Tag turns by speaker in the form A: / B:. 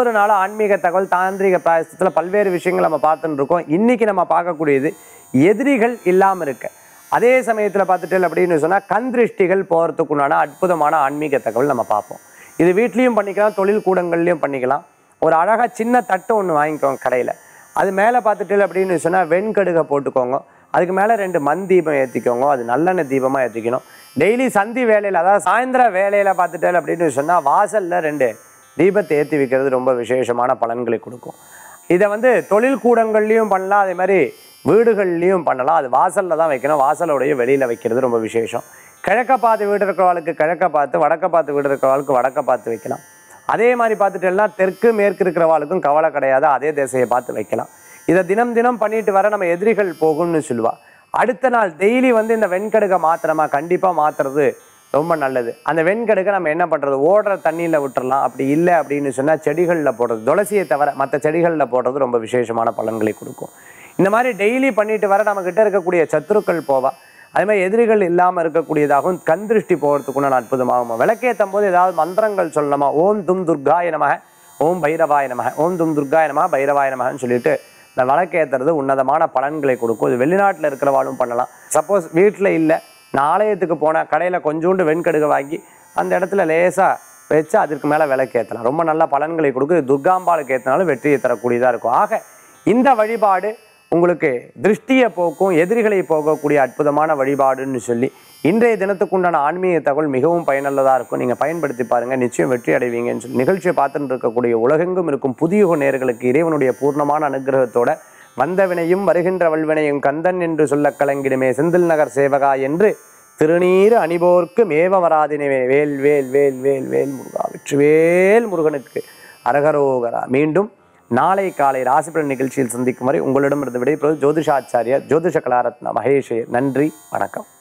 A: ஒவ்வொரு நாளும் ஆன்மீக தகவல் தாந்திரிக பிராயசத்தில் பல்வேறு விஷயங்கள் நம்ம பார்த்துட்டு இருக்கோம் இன்னைக்கு நம்ம பார்க்கக்கூடியது எதிரிகள் இல்லாமல் இருக்க அதே சமயத்தில் பார்த்துட்டு அப்படின்னு சொன்னால் கண் திருஷ்டிகள் போகிறதுக்குண்டான அற்புதமான ஆன்மீக தகவல் நம்ம பார்ப்போம் இது வீட்லேயும் பண்ணிக்கலாம் தொழில் கூடங்கள்லையும் பண்ணிக்கலாம் ஒரு அழகாக சின்ன தட்டு ஒன்று வாங்கிக்கோங்க கடையில் அது மேலே பார்த்துட்டு அப்படின்னு சொன்னால் வெண்கடுகை போட்டுக்கோங்க அதுக்கு மேலே ரெண்டு மண் தீபம் ஏற்றிக்கோங்க அது நல்லெண்ணெய் தீபமாக ஏற்றிக்கணும் டெய்லி சந்தி வேலையில் அதாவது சாயந்தர வேலையில் பார்த்துட்டு அப்படின்னு சொன்னால் வாசலில் ரெண்டு தீபத்தை ஏற்றி வைக்கிறது ரொம்ப விசேஷமான பலன்களை கொடுக்கும் இதை வந்து தொழில் கூடங்கள்லையும் பண்ணலாம் அதே மாதிரி வீடுகள்லையும் பண்ணலாம் அது வாசலில் தான் வைக்கணும் வாசலோடைய வெளியில் வைக்கிறது ரொம்ப விசேஷம் கிழக்க பார்த்து வீடு இருக்கிறவளுக்கு கிழக்க பார்த்து வடக்க பார்த்து வீடு இருக்கிறவளுக்கு வடக்க பார்த்து வைக்கலாம் அதே மாதிரி பார்த்துட்டேன்னா தெற்கு மேற்கு இருக்கிறவாளுக்கும் கவலை கிடையாது அதே திசையை பார்த்து வைக்கலாம் இதை தினம் தினம் பண்ணிட்டு வர நம்ம எதிரிகள் போகும்னு சொல்லுவா அடுத்த நாள் டெய்லி வந்து இந்த வெண்கடுகை மாத்திரமா கண்டிப்பாக மாத்துறது ரொம்ப நல்லது அந்த வெண்கடுகை நம்ம என்ன பண்ணுறது ஓடுற தண்ணியில் விட்டுறலாம் அப்படி இல்லை அப்படின்னு சொன்னால் செடிகளில் போடுறது துளசியை தவிர மற்ற செடிகளில் போடுறது ரொம்ப விசேஷமான பலன்களை கொடுக்கும் இந்த மாதிரி டெய்லி பண்ணிட்டு வர நம்மக்கிட்ட இருக்கக்கூடிய சத்துருக்கள் போவா அதே மாதிரி எதிரிகள் இல்லாமல் இருக்கக்கூடியதாகவும் கண் திருஷ்டி போகிறதுக்குன்னு அற்புதமாகும் விளக்கேற்றும் போது ஏதாவது மந்திரங்கள் சொல்லலாமா ஓம் தும் துர்காய நமக ஓம் பைரவாய நமக ஓம் தும் துர்காய நமக பைரவாய நமகன்னு சொல்லிட்டு இந்த விளக்கேற்றுறது உன்னதமான பலன்களை கொடுக்கும் இது வெளிநாட்டில் இருக்கிறவாளும் பண்ணலாம் சப்போஸ் வீட்டில் இல்லை நான் ஆலயத்துக்கு போனேன் கடையில் கொஞ்சோண்டு வெண்கடுகை வாங்கி அந்த இடத்துல லேசாக வச்சு அதற்கு மேலே விளக்கேற்றலாம் ரொம்ப நல்ல பலன்களை கொடுக்கும் இது துர்காம்பாளுக்கு ஏற்றினாலும் வெற்றியை தரக்கூடியதாக இருக்கும் ஆக இந்த வழிபாடு உங்களுக்கு திருஷ்டியை போக்கும் எதிரிகளை போகக்கூடிய அற்புதமான வழிபாடுன்னு சொல்லி இன்றைய தினத்துக்குண்டான ஆன்மீக தகவல் மிகவும் பயனுள்ளதாக இருக்கும் நீங்கள் பயன்படுத்தி பாருங்கள் நிச்சயம் வெற்றி அடைவீங்கன்னு சொல்லி நிகழ்ச்சியை பார்த்துட்டு இருக்கக்கூடிய உலகெங்கும் இருக்கும் புதிய நேர்களுக்கு இறைவனுடைய பூர்ணமான அனுகிரகத்தோட வந்த வினையும் வருகின்ற வல்வினையும் கந்தன் என்று சொல்ல கலங்கிடுமே செந்தில் நகர் சேவகா என்று திருநீர் அணிபோர்க்கு மேவ வராதினவே வேல் வேல் வேல் வேல் வேல் முருகா வெற்றிவேல் முருகனுக்கு அரகரோகரா மீண்டும் நாளை காலை ராசிபலன் நிகழ்ச்சியில் சந்திக்கும் வரை உங்களிடமிருந்து விடைபெறுவது ஜோதிஷாச்சாரியா ஜோதிஷ கலாரத்னா மகேஷ் நன்றி வணக்கம்